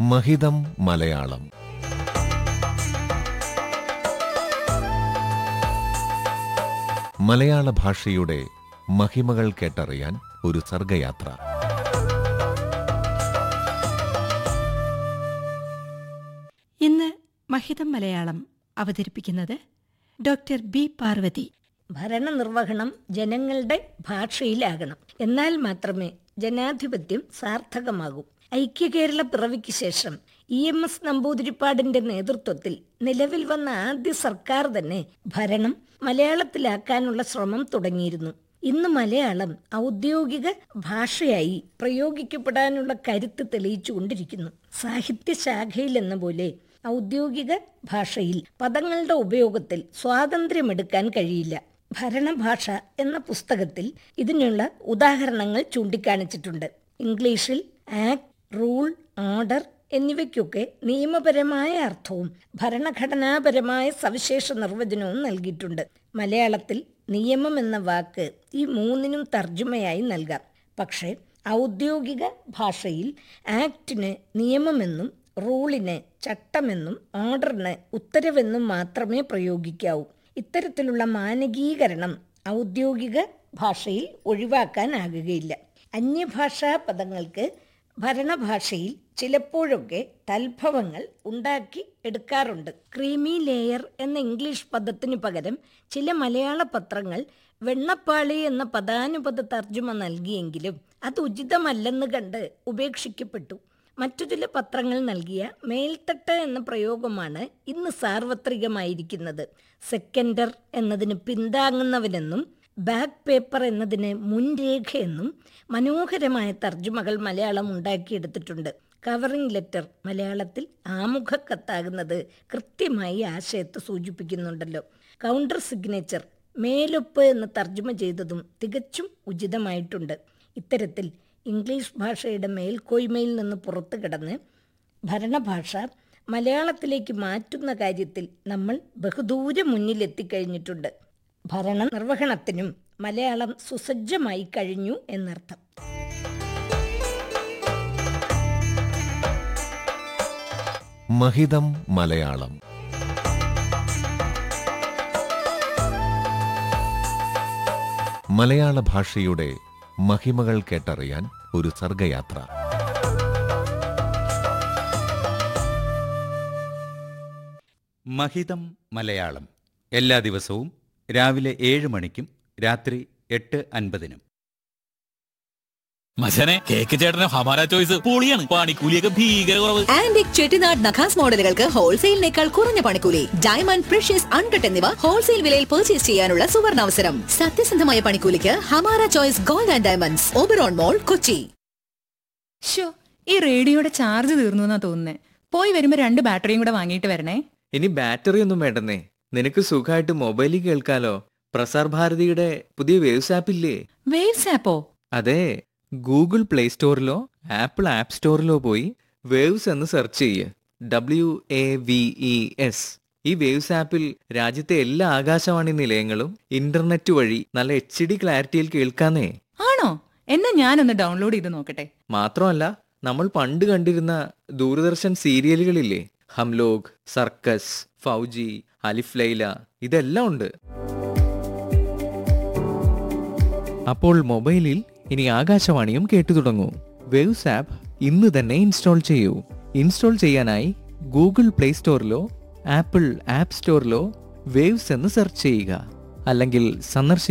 മഹിതം മലയാളം മലയാള ഭാഷയുടെ മഹിമകൾ കേട്ടറിയാൻ ഒരു സർഗയാത്ര ഇന്ന് മഹിതം മലയാളം അവതരിപ്പിക്കുന്നത് ഡോക്ടർ ബി പാർവതി ഭരണനിർവഹണം ജനങ്ങളുടെ ഭാഷയിലാകണം എന്നാൽ മാത്രമേ ജനാധിപത്യം സാർത്ഥകമാകൂ ഐക്യകേരള പിറവിക്ക് ശേഷം ഇ എം എസ് നമ്പൂതിരിപ്പാടിന്റെ നേതൃത്വത്തിൽ നിലവിൽ വന്ന ആദ്യ സർക്കാർ തന്നെ ഭരണം മലയാളത്തിലാക്കാനുള്ള ശ്രമം തുടങ്ങിയിരുന്നു ഇന്ന് മലയാളം ഔദ്യോഗിക ഭാഷയായി പ്രയോഗിക്കപ്പെടാനുള്ള കരുത്ത് തെളിയിച്ചുകൊണ്ടിരിക്കുന്നു സാഹിത്യ ശാഖയിൽ എന്ന പോലെ ഔദ്യോഗിക ഭാഷയിൽ പദങ്ങളുടെ ഉപയോഗത്തിൽ സ്വാതന്ത്ര്യമെടുക്കാൻ കഴിയില്ല ഭരണഭാഷ എന്ന പുസ്തകത്തിൽ ഇതിനുള്ള ഉദാഹരണങ്ങൾ ചൂണ്ടിക്കാണിച്ചിട്ടുണ്ട് ഇംഗ്ലീഷിൽ ആക്ട് റൂൾ ഓർഡർ എന്നിവയ്ക്കൊക്കെ നിയമപരമായ അർത്ഥവും ഭരണഘടനാപരമായ സവിശേഷ നിർവചനവും നൽകിയിട്ടുണ്ട് മലയാളത്തിൽ നിയമം എന്ന വാക്ക് ഈ മൂന്നിനും തർജ്ജമയായി നൽകാം പക്ഷേ ഔദ്യോഗിക ഭാഷയിൽ ആക്ടിന് നിയമമെന്നും റൂളിന് ചട്ടമെന്നും ഓർഡറിന് ഉത്തരവെന്നും മാത്രമേ പ്രയോഗിക്കാവൂ ഇത്തരത്തിലുള്ള മാനകീകരണം ഔദ്യോഗിക ഭാഷയിൽ ഒഴിവാക്കാനാകുകയില്ല അന്യഭാഷാ പദങ്ങൾക്ക് ഭരണഭാഷയിൽ ചിലപ്പോഴൊക്കെ തൽഭവങ്ങൾ ഉണ്ടാക്കി എടുക്കാറുണ്ട് ക്രീമി ലെയർ എന്ന ഇംഗ്ലീഷ് പദത്തിനു പകരം ചില മലയാള പത്രങ്ങൾ വെണ്ണപ്പാളി എന്ന പദാനുപത തർജ്ജമ നൽകിയെങ്കിലും അത് ഉചിതമല്ലെന്ന് കണ്ട് ഉപേക്ഷിക്കപ്പെട്ടു മറ്റു ചില പത്രങ്ങൾ നൽകിയ മേൽത്തട്ട് എന്ന പ്രയോഗമാണ് ഇന്ന് സാർവത്രികമായിരിക്കുന്നത് സെക്കൻഡർ എന്നതിന് പിന്താങ്ങുന്നവനെന്നും ബാക്ക് പേപ്പർ എന്നതിന് മുൻരേഖയെന്നും മനോഹരമായ തർജ്ജമകൾ മലയാളം ഉണ്ടാക്കിയെടുത്തിട്ടുണ്ട് കവറിംഗ് ലെറ്റർ മലയാളത്തിൽ ആമുഖക്കത്താകുന്നത് കൃത്യമായി ആശയത്തെ സൂചിപ്പിക്കുന്നുണ്ടല്ലോ കൗണ്ടർ സിഗ്നേച്ചർ മേലൊപ്പ് എന്ന് തർജ്ജമ ചെയ്തതും തികച്ചും ഉചിതമായിട്ടുണ്ട് ഇത്തരത്തിൽ ഇംഗ്ലീഷ് ഭാഷയുടെ മേൽക്കോയ്മയിൽ നിന്ന് പുറത്തു കിടന്ന് ഭരണഭാഷ മലയാളത്തിലേക്ക് മാറ്റുന്ന കാര്യത്തിൽ നമ്മൾ ബഹുദൂരം മുന്നിലെത്തിക്കഴിഞ്ഞിട്ടുണ്ട് ഭരണ നിർവഹണത്തിനും മലയാളം സുസജ്ജമായി കഴിഞ്ഞു എന്നർത്ഥം മഹിതം മലയാളം മലയാള ഭാഷയുടെ മഹിമകൾ കേട്ടറിയാൻ ഒരു സർഗയാത്ര മഹിതം മലയാളം എല്ലാ ദിവസവും രാവിലെ ഏഴ് മണിക്കും രാത്രി എട്ട് അൻപതിനും മച്ചനെ കേക്ക് ചേട്ടന് ഹമാര ചോയ്സ് പൊളിയാണ് പണിക്കൂലിയൊക്കെ ഭീകര കുറവ് ആന്റിക് ചെട്ടിനാട് നഖാസ് മോഡലുകൾക്ക് ഹോൾസെയിലിനേക്കാൾ കുറഞ്ഞ പണിക്കൂലി ഡയമണ്ട് പ്രഷ്യസ് അൺകട്ട് എന്നിവ ഹോൾസെയിൽ വിലയിൽ പർച്ചേസ് ചെയ്യാനുള്ള സുവർണാവസരം സത്യസന്ധമായ പണിക്കൂലിക്ക് Hamara Choice Gold and Diamonds Oberon Mall Kochi show ഈ റേഡിയോയുടെ ചാർജ് തീർന്നു എന്നാ തോന്നുന്നേ പോയി വരുമ്പോ രണ്ട് ബാറ്ററിയും കൂടെ വാങ്ങിയിട്ട് വരണേ ഇനി ബാറ്ററി ഒന്നും വേണ്ടെന്നേ നിനക്ക് സുഖമായിട്ട് മൊബൈലിൽ കേൾക്കാലോ പ്രസാർ ഭാരതിയുടെ പുതിയ വേവ്സ് ആപ്പ് ഇല്ലേ വേവ്സ് ആപ്പോ അതെ ഗൂഗിൾ പ്ലേ സ്റ്റോറിലോ ആപ്പിൾ ആപ്പ് സ്റ്റോറിലോ പോയി വേവ്സ് എന്ന് സെർച്ച് ചെയ്യ് W A V E S ഈ വേവ്സ് ആപ്പിൽ രാജ്യത്തെ എല്ലാ ആകാശവാണി നിലയങ്ങളും ഇന്റർനെറ്റ് വഴി നല്ല എച്ച് ഡി ക്ലാരിറ്റിയിൽ കേൾക്കാന്നേ ആണോ എന്നാ ഞാനൊന്ന് ഡൗൺലോഡ് ചെയ്ത് നോക്കട്ടെ മാത്രമല്ല നമ്മൾ പണ്ട് കണ്ടിരുന്ന ദൂരദർശൻ സീരിയലുകളില്ലേ ഹംലോഗ് സർക്കസ് ഫൗജി അലിഫ് ലൈല ഇതെല്ലാം ഉണ്ട് അപ്പോൾ മൊബൈലിൽ ഇനി ആകാശവാണിയും കേട്ടു തുടങ്ങൂ വേവ്സ് ആപ്പ് ഇന്ന് തന്നെ ഇൻസ്റ്റാൾ ചെയ്യൂ ഇൻസ്റ്റാൾ ചെയ്യാനായി ഗൂഗിൾ പ്ലേ സ്റ്റോറിലോ ആപ്പിൾ ആപ്പ് സ്റ്റോറിലോ വേവ്സ് എന്ന് സെർച്ച് ചെയ്യുക അല്ലെങ്കിൽ സന്ദർശിക്കുക